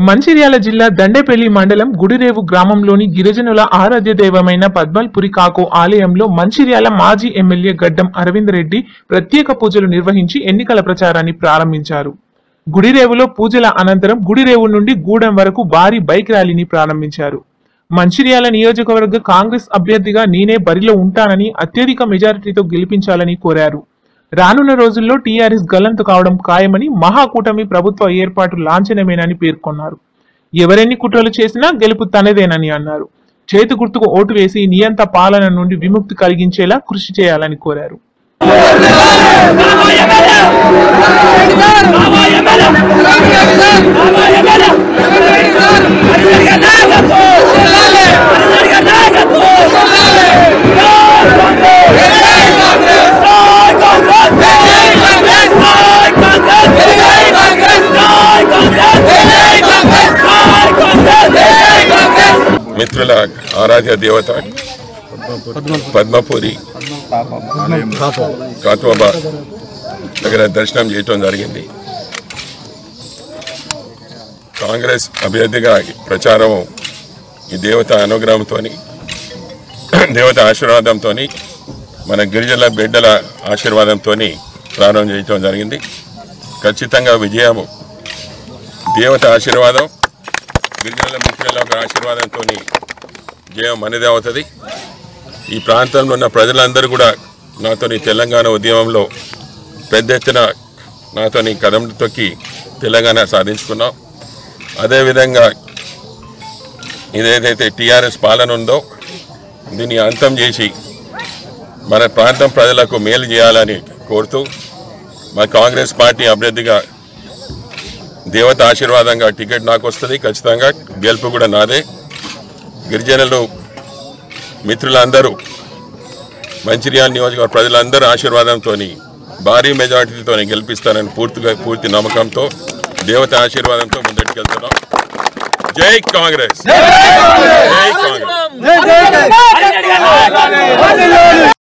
మంచిర్యాల జిల్లా దండేపల్లి మండలం గుడిరేవు గ్రామంలోని గిరిజనుల ఆరాధ్య దైవమైన పద్మల్పురి కాకు ఆలయంలో మంచిర్యాల మాజీ ఎమ్మెల్యే గడ్డం అరవింద్ రెడ్డి ప్రత్యేక పూజలు నిర్వహించి ఎన్నికల ప్రచారాన్ని ప్రారంభించారు గుడిరేవులో పూజల అనంతరం గుడిరేవు నుండి గూడెం వరకు భారీ బైక్ ర్యాలీని ప్రారంభించారు మంచిర్యాల నియోజకవర్గ కాంగ్రెస్ అభ్యర్థిగా నేనే బరిలో ఉంటానని అత్యధిక మెజారిటీతో గెలిపించాలని కోరారు రానున్న రోజుల్లో టీఆర్ఎస్ గల్లంతు కావడం ఖాయమని మహాకూటమి ప్రభుత్వ ఏర్పాటు లాంఛనమేనని పేర్కొన్నారు ఎవరెన్ని కుట్రలు చేసినా గెలుపు తనదేనని అన్నారు చేతి గుర్తుకు ఓటు వేసి నియంత పాలన నుండి విముక్తి కలిగించేలా కృషి చేయాలని కోరారు మిత్రుల ఆరాధ్య దేవత పద్మపురి కాత్వాబా దగ్గర దర్శనం చేయటం జరిగింది కాంగ్రెస్ అభ్యర్థిగా ప్రచారం ఈ దేవత అనుగ్రహంతో దేవత ఆశీర్వాదంతో మన గిరిజనుల బిడ్డల ఆశీర్వాదంతో ప్రారంభం చేయటం జరిగింది ఖచ్చితంగా విజయము దేవత ఆశీర్వాదం గిరిజనుల మిత్రుల యొక్క ఆశీర్వాదంతో జయం మనదే అవుతుంది ఈ ప్రాంతంలో ఉన్న ప్రజలందరూ కూడా నాతోని తెలంగాణ ఉద్యమంలో పెద్ద ఎత్తున నాతోని కదం తొక్కి తెలంగాణ సాధించుకున్నాం అదేవిధంగా ఇదేదైతే టీఆర్ఎస్ పాలన ఉందో దీన్ని అంతం చేసి మన ప్రాంతం ప్రజలకు మేలు చేయాలని కోరుతూ మా కాంగ్రెస్ పార్టీ అభ్యర్థిగా దేవత ఆశీర్వాదంగా టికెట్ నాకు వస్తుంది ఖచ్చితంగా గెలుపు కూడా నాదే గిరిజనులు మిత్రులందరూ మంచిర్యాల నియోజకవర్గ ప్రజలందరూ ఆశీర్వాదంతో భారీ మెజార్టీతో గెలిపిస్తానని పూర్తిగా పూర్తి నమ్మకంతో దేవత ఆశీర్వాదంతో ముందటికి వెళ్తున్నాం జై కాంగ్రెస్ జై కాంగ్రెస్